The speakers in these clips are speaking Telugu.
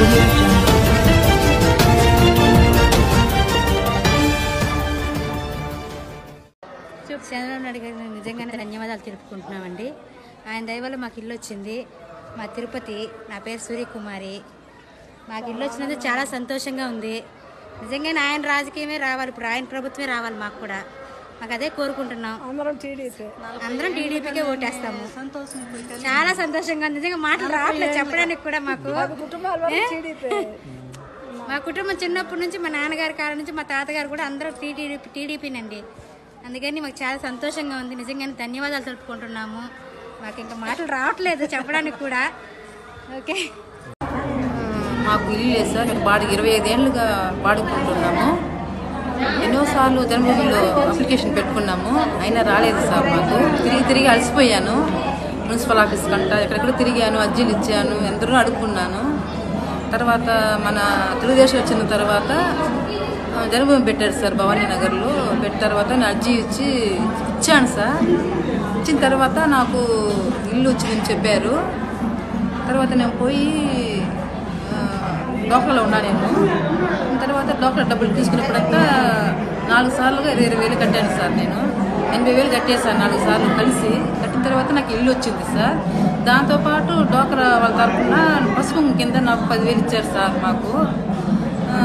audio jungle. చంద్రబాబు నాయుడు గారికి నిజంగానే ధన్యవాదాలు తెలుపుకుంటున్నామండి ఆయన దయ వల్ల మాకు ఇల్లు వచ్చింది మా తిరుపతి నా పేరు సూర్యకుమారి మాకు ఇల్లు వచ్చినందుకు చాలా సంతోషంగా ఉంది నిజంగానే ఆయన రాజకీయమే రావాలి ఇప్పుడు ఆయన ప్రభుత్వమే రావాలి మాకు కూడా మాకు అదే కోరుకుంటున్నాం అందరం టీడీపీ అందరం టీడీపీకే ఓటేస్తాము చాలా సంతోషంగా ఉంది నిజంగా మాటలు రావట్లేదు చెప్పడానికి కూడా మాకు కుటుంబాల వల్ల టీడీపీ మా కుటుంబం చిన్నప్పటి నుంచి మా నాన్నగారి కాలం నుంచి మా తాతగారు కూడా అందరూ టీడీపీ టీడీపీనండి అందుకని మాకు చాలా సంతోషంగా ఉంది నిజంగానే ధన్యవాదాలు తెలుపుకుంటున్నాము మాకు ఇంకా మాటలు రావట్లేదు చెప్పడానికి కూడా ఓకే మాకు ఇల్లు లేదు సార్ మేము బాడికి ఇరవై ఐదేళ్లుగా బాడుకుంటున్నాము ఎన్నోసార్లు జన్మభూమిలో అప్లికేషన్ పెట్టుకున్నాము అయినా రాలేదు సార్ మాకు తిరిగి తిరిగి అలసిపోయాను మున్సిపల్ ఆఫీస్ కంట ఎక్కడెక్కడ తిరిగాను అర్జీలు ఇచ్చాను ఎందరో అడుక్కున్నాను తర్వాత మన తెలుగుదేశం వచ్చిన తర్వాత ఆ, జన్మభూమి పెట్టారు సార్ భవానీ నగర్లో పెట్టిన తర్వాత నేను అర్జీ ఇచ్చి ఇచ్చాను సార్ ఇచ్చిన తర్వాత నాకు ఇల్లు వచ్చిందని చెప్పారు తర్వాత నేను పోయి ఆ, డోక్రాలో ఉన్నా నేను తర్వాత డోక్రా డబ్బులు తీసుకున్నప్పుడంతా నాలుగు సార్లుగా ఇరవై ఇరవై వేలు కట్టాను సార్ నేను ఎనభై వేలు కట్టేసాను నాలుగు సార్లు కలిసి కట్టిన తర్వాత నాకు ఇల్లు వచ్చింది సార్ దాంతోపాటు డోక్రా వాళ్ళ తరఫున పసుపు కింద నాకు పదివేలు ఇచ్చారు సార్ మాకు ఆ,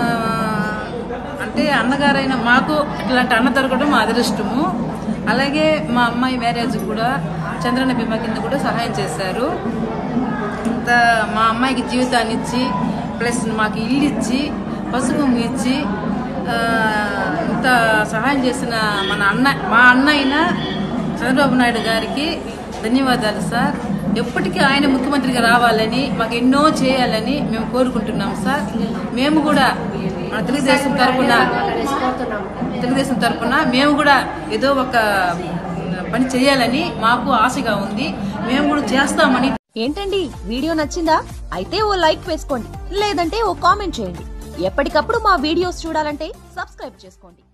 అంటే అన్నగారైన మాకు ఇట్లాంటి అన్న దొరకడం మా అదృష్టము అలాగే మా అమ్మాయి మ్యారేజ్ కూడా చంద్రన్న బీమా కింద కూడా సహాయం చేశారు ఇంత మా అమ్మాయికి జీవితాన్ని ఇచ్చి ప్లస్ మాకు ఇల్లు ఇచ్చి పసుపు ఇచ్చి ఆ, ఇంత సహాయం చేసిన మన అన్న మా అన్న అయిన చంద్రబాబు నాయుడు గారికి ధన్యవాదాలు సార్ ఎప్పటికీ ఆయన ముఖ్యమంత్రిగా రావాలని మాకు ఎన్నో చేయాలని మేము కోరుకుంటున్నాం సార్ మేము కూడా మన తెలుగుదేశం తరఫున తెలుగుదేశం తరఫున మేము కూడా ఏదో ఒక పని చేయాలని మాకు ఆశగా ఉంది మేము కూడా చేస్తామని ఏంటండి వీడియో నచ్చిందా అయితే ఓ లైక్ వేసుకోండి లేదంటే ఓ కామెంట్ చేయండి ఎప్పటికప్పుడు మా వీడియోస్ చూడాలంటే సబ్స్క్రైబ్ చేసుకోండి